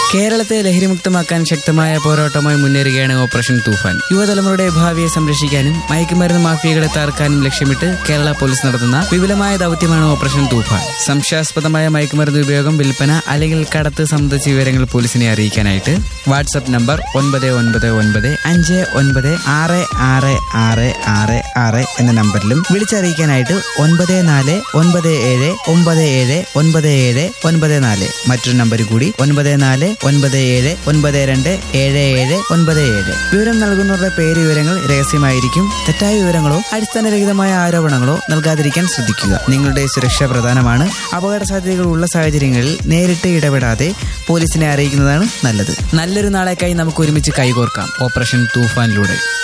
കേരളത്തെ ലഹരിമുക്തമാക്കാൻ ശക്തമായ പോരാട്ടമായി മുന്നേറുകയാണ് ഓപ്പറേഷൻ തൂഫാൻ യുവതലമുറയുടെ ഭാവിയെ സംരക്ഷിക്കാനും മയക്കുമരുന്ന് മാഫിയകളെ തകർക്കാനും ലക്ഷ്യമിട്ട് കേരള പോലീസ് നടത്തുന്ന വിപുലമായ ദൗത്യമാണ് ഓപ്പറേഷൻ തൂഫാൻ സംശയാസ്പദമായ മയക്കുമരുന്ന് ഉപയോഗം വിൽപ്പന അല്ലെങ്കിൽ കടത്ത് സംബന്ധിച്ച വിവരങ്ങൾ പോലീസിനെ അറിയിക്കാനായിട്ട് വാട്സ്ആപ്പ് നമ്പർ ഒൻപത് ഒൻപത് ഒൻപത് അഞ്ച് ഒൻപത് ആറ് ആറ് ആറ് ആറ് ആറ് എന്ന നമ്പറിലും വിളിച്ചറിയിക്കാനായിട്ട് ഒൻപത് നാല് ഒൻപത് ഏഴ് ഒമ്പത് ഏഴ് ഒൻപത് ഏഴ് ഒൻപത് നാല് മറ്റൊരു നമ്പർ കൂടി ഒൻപത് നാല് ഒൻപത് ഏഴ് ഒൻപത് രണ്ട് ഏഴ് ഏഴ് ഒൻപത് ഏഴ് വിവരം നൽകുന്നവരുടെ പേര് വിവരങ്ങൾ രഹസ്യമായിരിക്കും തെറ്റായ വിവരങ്ങളോ അടിസ്ഥാനരഹിതമായ ആരോപണങ്ങളോ നൽകാതിരിക്കാൻ ശ്രദ്ധിക്കുക നിങ്ങളുടെ സുരക്ഷ പ്രധാനമാണ് അപകട സാധ്യതകൾ ഉള്ള സാഹചര്യങ്ങളിൽ നേരിട്ട് ഇടപെടാതെ പോലീസിനെ അറിയിക്കുന്നതാണ് നല്ലത് നല്ലൊരു നാളേക്കായി നമുക്ക് ഒരുമിച്ച് കൈകോർക്കാം ഓപ്പറേഷൻ തൂഫാനിലൂടെ